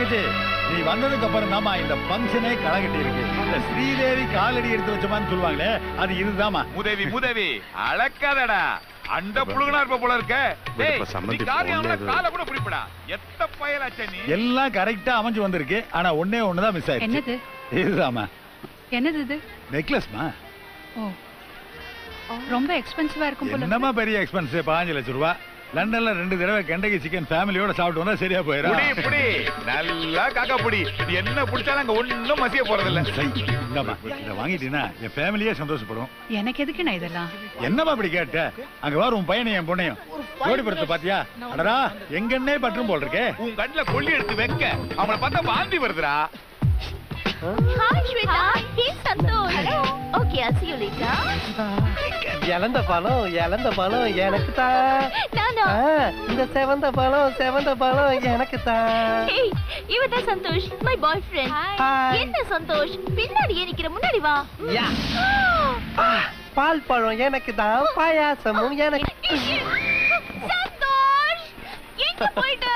தங்கச்சி நீ வந்ததுக்கு அப்புறம் தாமா இந்த ஃபங்க்ஷனே களைகட்டி இருக்கு இந்த ஸ்ரீதேவி காலடி எடுத்து வச்சமான்னு சொல்லுவாங்களே அது இதுதாம்மா உதவி உதவி அளக்காதடா அண்ட புழுகனா இருப்ப போல இருக்க டேய் விடுப்பா, சம்மந்தி நீ காரியம் phone ல ஏதோ- கால கூட பிடிப்படா எத்த பயலாச்சே நீ எல்லாம் கரெக்டா அமைஞ்சு வந்திருக்கு ஆனா ஒண்ணே ஒண்ணுதான் மிஸ் ஆயிடுச்சு என்னது இதுதாம்மா என்னது இது நெக்லஸ்மா ஓ ரொம்ப எக்ஸ்பென்சிவா இருக்கும் போல என்னமா பெரிய எக்ஸ்பென்ஸ் பாஞ்சு லட்சம் ரூபாய் லண்டன்ல ரெண்டு தடவை கெண்டகி சிக்கன் ஃபேமிலியோட சாப்பிட்டு வந்தா சரியா போயிடும் புடி புடி நல்லா காக்கா புடி நீ என்ன புடிச்சாலும் அங்க ஒண்ணும் மசிய போறது இல்ல சை, இந்தாம்மா இதை வாங்கிட்டீங்கன்னா என் ஃபேமிலியே சந்தோஷப்படும் எனக்கு எதுக்கு நான் இதெல்லாம் என்னம்மா அப்படி கேட்ட அங்க வாரு உன் பையனையும் என் பொண்ணையும் ஜோடி படத்தை பாத்தியா அடடா எங்கன்னே பற்றும் போல் இருக்கே உன் கண்ணுல கொள்ளி எடுத்து வைக்க அவளை பார்த்தா வாந்தி வருதுடா Hi, Shweta. Hey, Santosh. Okay, I'll see you later. இழந்த பழம் இழந்த பழம் எனக்கு தான் No, no. இந்த செவந்த பழம் செவந்த பழம் எனக்கு தான் Hey, இவன் தான் சந்தோஷ் my boyfriend. Hi. என்ன சந்தோஷ் பின்னாடி ஏன் நிக்கிற முன்னாடி வா யா. பால் பழம் எனக்கு தான் பாயாசமும் எனக்கு சந்தோஷ் எங்க போயிட்ட